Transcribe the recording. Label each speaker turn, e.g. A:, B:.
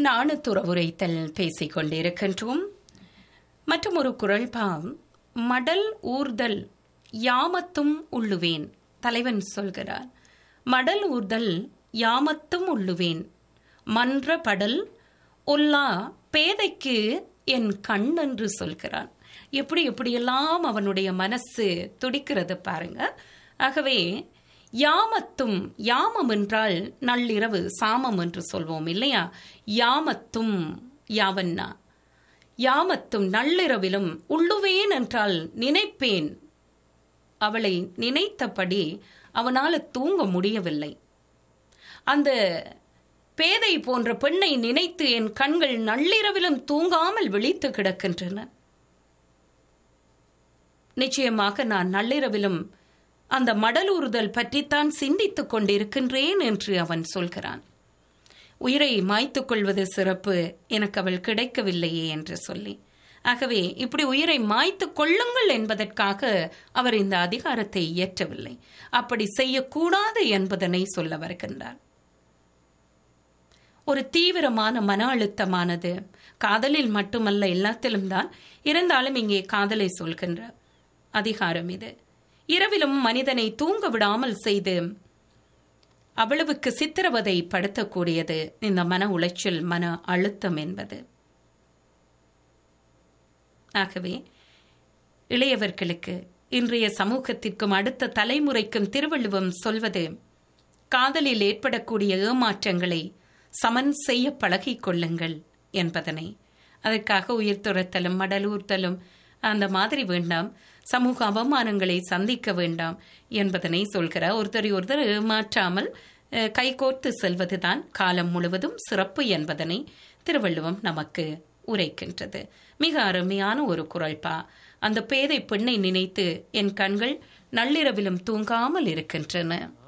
A: நாணுத்துறவுரைத்தல் பேசிக் கொண்டிருக்கின்றோம் மற்றும் ஒரு குரல் பாம் மடல் ஊர்தல் யாமத்தும் உள்ளுவேன் தலைவன் சொல்கிறார் மடல் ஊர்தல் யாமத்தும் உள்ளுவேன் மன்ற படல் ஒல்லா பேதைக்கு என் கண் என்று சொல்கிறான் எப்படி எப்படியெல்லாம் அவனுடைய மனசு துடிக்கிறது பாருங்க ஆகவே யாமத்தும் யாமம் என்றால் நள்ளிரவு சாமம் என்று சொல்வோம் இல்லையா யாமத்தும் யாவன்னா யாமத்தும் நள்ளிரவிலும் உள்ளுவேன் என்றால் நினைப்பேன் அவளை நினைத்தபடி அவனால் தூங்க முடியவில்லை அந்த பேதை போன்ற பெண்ணை நினைத்து என் கண்கள் நள்ளிரவிலும் தூங்காமல் விழித்து கிடக்கின்றன நிச்சயமாக நான் நள்ளிரவிலும் அந்த மடலூறுதல் பற்றித்தான் சிந்தித்துக் கொண்டிருக்கின்றேன் என்று அவன் சொல்கிறான் உயிரை மாய்த்துக் கொள்வது சிறப்பு எனக்கு அவள் கிடைக்கவில்லையே என்று சொல்லி ஆகவே இப்படி உயிரை மாய்த்து கொள்ளுங்கள் என்பதற்காக அவர் இந்த அதிகாரத்தை இயற்றவில்லை அப்படி செய்யக்கூடாது என்பதனை சொல்ல வருகின்றார் ஒரு தீவிரமான மன அழுத்தமானது காதலில் மட்டுமல்ல எல்லாத்திலும் தான் இருந்தாலும் இங்கே காதலை சொல்கின்ற அதிகாரம் இது இரவிலும் மனிதனை தூங்க விடாமல் செய்து அவ்வளவுக்கு சித்திரவதை படுத்தக்கூடியது இந்த மன உளைச்சல் மன அழுத்தம் என்பது ஆகவே இளையவர்களுக்கு இன்றைய சமூகத்திற்கும் அடுத்த தலைமுறைக்கும் திருவள்ளுவம் சொல்வது காதலில் ஏற்படக்கூடிய ஏமாற்றங்களை சமன் செய்ய பழகிக் கொள்ளுங்கள் என்பதனை அதற்காக உயிர் துரத்தலும் மடலூர்த்தலும் அந்த மாதிரி வேண்டாம் சமூக அவமானங்களை சந்திக்க வேண்டாம் என்பதனை சொல்கிறார் ஒருத்தரை ஒருத்தர் ஏமாற்றாமல் கைகோர்த்து செல்வதுதான் காலம் முழுவதும் சிறப்பு என்பதனை திருவள்ளுவம் நமக்கு உரைக்கின்றது மிக அருமையான ஒரு குரல்பா அந்த பேதை பெண்ணை நினைத்து என் கண்கள் நள்ளிரவிலும் தூங்காமல் இருக்கின்றன